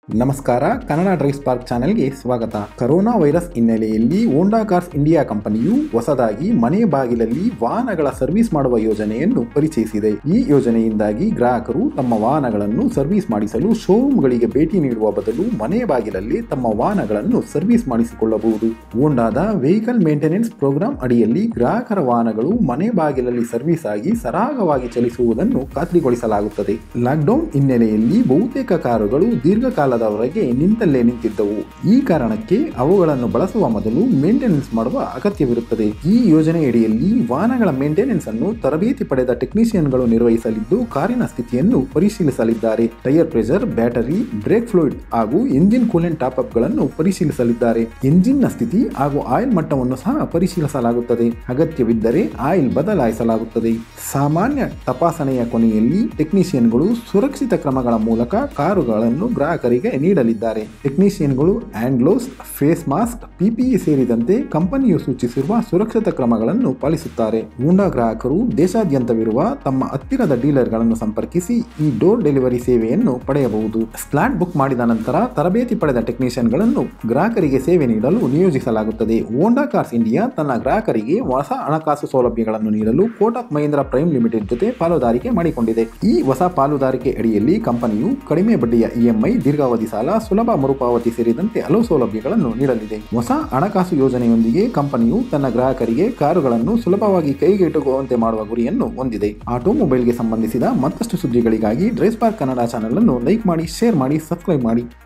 ನಮಸ್ಕಾರ Kannada drive spark ಚಾನೆಲ್ಗೆ ಸ್ವಾಗತ ಕರೋನಾ ವೈರಸ್ ಹಿನ್ನೆಲೆಯಲ್ಲಿ ಹೋಂಡಾ ಕಾರ್ಸ್ ಇಂಡಿಯಾ ಕಂಪನಿಯು ಹೊಸದಾಗಿ ಮನೆ ಬಾಗಿಲಲ್ಲಿ ವಾಹನಗಳ ಸರ್ವಿಸ್ ಮಾಡುವ ಯೋಜನೆಯನ್ನು ಪರಿಚಯಿಸಿದೆ ಈ ಯೋಜನೆಯಿಂದಾಗಿ ಗ್ರಾಹಕರು ತಮ್ಮ ವಾಹನಗಳನ್ನು ಸರ್ವಿಸ್ ಮಾಡಿಸಲು ಶೋರೂಮ್ಗಳಿಗೆ ಭೇಟಿ ನೀಡುವ ಬದಲು ಮನೆ ಬಾಗಿಲಲ್ಲಿ ತಮ್ಮ ವಾಹನಗಳನ್ನು ಸರ್ವಿಸ್ ಮಾಡಿಸಿಕೊಳ್ಳಬಹುದು ಹೋಂಡಾದ ವೆಹಿಕಲ್ ಮೇಂಟೆನೆನ್ಸ್ ಪ್ರೋಗ್ರಾಂ ಅಡಿಯಲ್ಲಿ ಗ್ರಾಹಕರ ವಾಹನಗಳು ಮನೆ ಬಾಗಿಲಲ್ಲಿ ಸರ್ವಿಸ್ ಆಗಿ ಸರಾಗವಾಗಿ ಚಲಿಸುವುದನ್ನು ಖಾತ್ರಿಗೊಳಿಸಲಾಗುತ್ತದೆ ಲಾಕ್ಡೌನ್ ಹಿನ್ನೆಲೆಯಲ್ಲಿ ಬಹುತೇಕ ಕಾರುಗಳು ದೀರ್ಘಕಾಲದವರೆಗೆ ನಿಂತಲ್ಲೇ ನಿಂತಿದ್ದವು ಈ ಕಾರಣಕ್ಕೆ ಅವುಗಳನ್ನು ಬಳಸುವ ಮೊದಲು ಮೇಂಟೆನೆನ್ಸ್ ಮಾಡುವ ಅಗತ್ಯವಿರುತ್ತದೆ ಈ ಯೋಜನೆಯಡಿಯಲ್ಲಿ ವಾಹನಗಳ ಮೇಂಟೆನೆನ್ಸ್ ಅನ್ನು ತರಬೇತಿ ಪಡೆದ ಟೆಕ್ನಿಷಿಯನ್ಗಳು ನಿರ್ವಹಿಸಲಿದ್ದು ಕಾರಿನ ಸ್ಥಿತಿಯನ್ನು ಪರಿಶೀಲಿಸಲಿದ್ದಾರೆ tyre pressure battery brake fluid ಹಾಗೂ ಎಂಜಿನ್ ಕೂಲೆಂಟ್ ಟಾಪ್ ಅಪ್ ಗಳನ್ನು ಪರಿಶೀಲಿಸಲಿದ್ದಾರೆ ಎಂಜಿನ್ ನ ಸ್ಥಿತಿ ಹಾಗೂ ಆಯಿಲ್ ಮಟ್ಟವನ್ನು ಸಹ ಪರಿಶೀಲಿಸಲಾಗುತ್ತದೆ ಅಗತ್ಯವಿದ್ದರೆ ಆಯಿಲ್ ಬದಲಾಯಿಸಲಾಗುತ್ತದೆ ಸಾಮಾನ್ಯ ತಪಾಸಣೆಯ ಕೊನೆಯಲ್ಲಿ ಟೆಕ್ನಿಷಿಯನ್ಗಳು ಸುರಕ್ಷಿತ ಕ್ರಮಗಳ ಮೂಲಕ ಕಾರುಗಳನ್ನು ಗ್ರಾಹಕರಿಗೆ ನೀಡಲಿದ್ದಾರೆ ಟೆಕ್ನಿಷಿಯನ್ಗಳು hand gloves face mask PPE ಸೇರಿದಂತೆ ಕಂಪನಿಯು ಸೂಚಿಸಿರುವ ಸುರಕ್ಷತಾ ಕ್ರಮಗಳನ್ನು ಪಾಲಿಸುತ್ತಾರೆ ಹೋಂಡಾ ಗ್ರಾಹಕರು ದೇಶಾದ್ಯಂತವಿರುವ ತಮ್ಮ ಹತ್ತಿರದ ಡೀಲರ್ಗಳನ್ನು ಸಂಪರ್ಕಿಸಿ ಈ ಡೋರ್ ಡೆಲಿವರಿ ಸೇವೆಯನ್ನು ಪಡೆಯಬಹುದು ಸ್ಲಾಟ್ ಬುಕ್ ಮಾಡಿದ ನಂತರ ತರಬೇತಿ ಪಡೆದ ಟೆಕ್ನಿಷಿಯನ್ಗಳನ್ನು ಗ್ರಾಹಕರಿಗೆ ಸೇವೆ ನೀಡಲು ನಿಯೋಜಿಸಲಾಗುತ್ತದೆ ಹೋಂಡಾ ಕಾರ್ಸ್ ಇಂಡಿಯಾ ತನ್ನ ಗ್ರಾಹಕರಿಗೆ ಹೊಸ ಹಣಕಾಸು ಸೌಲಭ್ಯಗಳನ್ನು ನೀಡಲು ಕೋಟಕ್ ಮಹೀಂದ್ರ ಪ್ರೈಮ್ ಲಿಮಿಟೆಡ್ ಜೊತೆ ಪಾಲುದಾರಿಕೆ ಮಾಡಿಕೊಂಡಿದೆ ಈ ಹೊಸ ಪಾಲುದಾರಿಕೆ ಅಡಿಯಲ್ಲಿ ಕಂಪನಿಯು ಕಡಿಮೆ ಬಡ್ಡಿಯ ಇಎಂಐ ದೀರ್ಘಾವಧಿ ಸಾಲ ಸುಲಭ ಮರುಪಾವತಿ ಸೇರಿದಂತೆ ಹಲವು ಸೌಲಭ್ಯಗಳನ್ನು ನೀಡಲಿದೆ ಹೊಸ ಹಣಕಾಸು ಯೋಜನೆಯೊಂದಿಗೆ ಕಂಪನಿಯು ತನ್ನ ಗ್ರಾಹಕರಿಗೆ ಕಾರುಗಳನ್ನು ಸುಲಭವಾಗಿ ಕೈಗೆಟುಕುವಂತೆ ಮಾಡುವ ಗುರಿಯನ್ನು ಹೊಂದಿದೆ ಆಟೋಮೊಬೈಲ್ಗೆ ಸಂಬಂಧಿಸಿದ ಮತ್ತಷ್ಟು ಸುದ್ದಿಗಳಿಗಾಗಿ ಡ್ರೈಸ್ ಪಾರ್ಕ್ ಕನ್ನಡ ಚಾನಲ್ ಅನ್ನು ಲೈಕ್ ಮಾಡಿ ಶೇರ್ ಮಾಡಿ ಸಬ್ಸ್ಕ್ರೈಬ್ ಮಾಡಿ